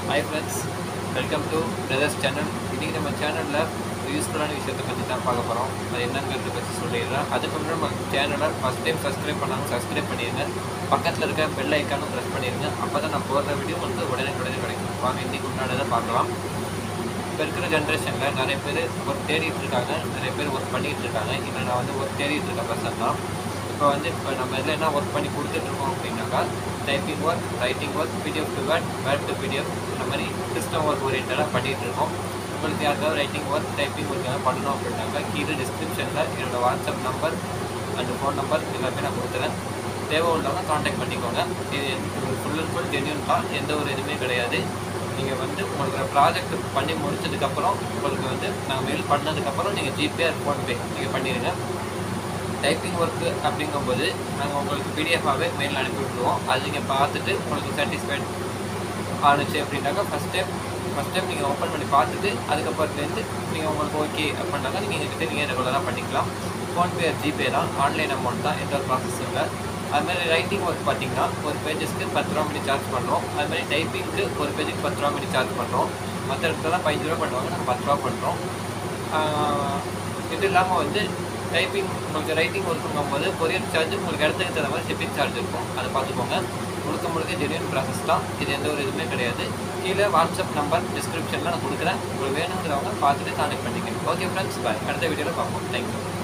hi friends welcome to brothers channel இன்றைக்கி நம்ம சேனலில் யூஸ்ஃபுல்லான விஷயத்தை பற்றி தான் பார்க்க போகிறோம் அது என்னங்கிறத பற்றி சொல்லிடுறேன் அதுக்கு முன்னாடி நம்ம சேனலை ஃபஸ்ட் டைம் சப்ஸ்கிரைப் பண்ணாங்க சப்ஸ்கிரைப் பண்ணிடுங்க பக்கத்தில் இருக்க பெல் ஐக்கானும் ப்ரெஸ் பண்ணிடுங்க அப்போ தான் நான் போடுற வீடியோ உங்களுக்கு உடனே உடனே கிடைக்கும் வாங்க இன்றைக்கி முன்னாடி பார்க்கலாம் இப்போ இருக்கிற ஜென்ரேஷனில் நிறைய பேர் ஒர்க் தேடிட்டு இருக்காங்க நிறைய பேர் ஒர்க் பண்ணிகிட்டு இருக்காங்க இப்போ நான் வந்து ஒர்க் தேடிட்டு இருக்க பர்சன் தான் இப்போ வந்து இப்போ நம்ம இதில் என்ன ஒர்க் பண்ணி கொடுத்துட்ருக்கோம் அப்படின்னாக்கா typing work writing work PDF to word word to PDF இந்த மாதிரி சிஸ்டம் ஒர்க் ஓரியன்டாக பண்ணிகிட்டு இருக்கோம் உங்களுக்கு யாருக்காவது ரைட்டிங் ஒர்க் டைப்பிங் ஒர்க் எதாவது பண்ணணும் அப்படின்னாக்கா கீழே டிஸ்கிரிப்ஷனில் என்னோடய WhatsApp number and phone number எல்லாமே நான் கொடுத்துறேன் தேவை உள்ளவங்க காண்டாக்ட் பண்ணிக்கோங்க இது ஃபுல் அண்ட் ஃபுல் ஜென்யூன் தான் எந்த ஒரு இதுவுமே கிடையாது நீங்கள் வந்து உங்களுக்கு ப்ராஜெக்ட் பண்ணி முடிச்சதுக்கப்புறம் உங்களுக்கு வந்து நாங்கள் மெயில் பண்ணதுக்கப்புறம் நீங்கள் ஜிபே ஃபோன்பே நீங்கள் பண்ணிடுங்க டைப்பிங் ஒர்க்கு அப்படிங்கும்போது நாங்கள் உங்களுக்கு பிடிஎஃபாகவே மெயில் அனுப்பி விட்ருவோம் அது நீங்கள் பார்த்துட்டு உங்களுக்கு சாட்டிஸ்ஃபைட் ஆணுச்சு அப்படின்னாக்கா ஃபஸ்ட் டைம் ஃபஸ்ட் டைம் நீங்கள் ஓப்பன் பண்ணி பார்த்துட்டு அதுக்கப்புறத்துலேருந்து நீங்கள் உங்களுக்கு ஓகே அப்படின்னாக்கா நீங்கள் எங்ககிட்ட நீங்கள் ரெகுலராக பண்ணிக்கலாம் ஃபோன்பே ஜிபே தான் ஆன்லைன் அமௌண்ட் தான் எந்த ஒரு ப்ராசஸும் இல்லை அதுமாதிரி ரைட்டிங் ஒர்க் பார்த்தீங்கன்னா ஒரு பேஜஸ்க்கு பத்து ரூபா மணி சார்ஜ் பண்ணுறோம் அதுமாதிரி டைப்பிங்க்கு ஒரு பேஜுக்கு பத்து ரூபா மணி சார்ஜ் பண்ணுறோம் மற்ற இடத்துலலாம் பதினஞ்சு ரூபா பண்ணுவாங்க நாங்கள் பத்து ரூபா பண்ணுறோம் இது இல்லாமல் வந்து டைப்பிங் உங்களுக்கு ரைட்டிங் ஒர்க்குங்கும் போது கொரியர் சார்ஜ் உங்களுக்கு இடத்துக்கு தகுந்த மாதிரி ஷிப்பிங் சார்ஜ் இருக்கும் அதை பார்த்துக்கோங்க முழுக்க முழுக்க ஜென்யூன் ப்ராசஸ் தான் இது எந்த ஒரு இதுவுமே கிடையாது கீழே வாட்ஸ்அப் நம்பர் டிஸ்கிரிப்ஷனில் நான் கொடுக்குறேன் உங்களுக்கு வேணுங்கிறவங்க பார்த்துட்டு கான்டெக்ட் பண்ணிக்கணும் ஓகே ஃப்ரெண்ட்ஸ் பாய் அடுத்த வீடியோவில் பார்ப்போம் தேங்க்யூ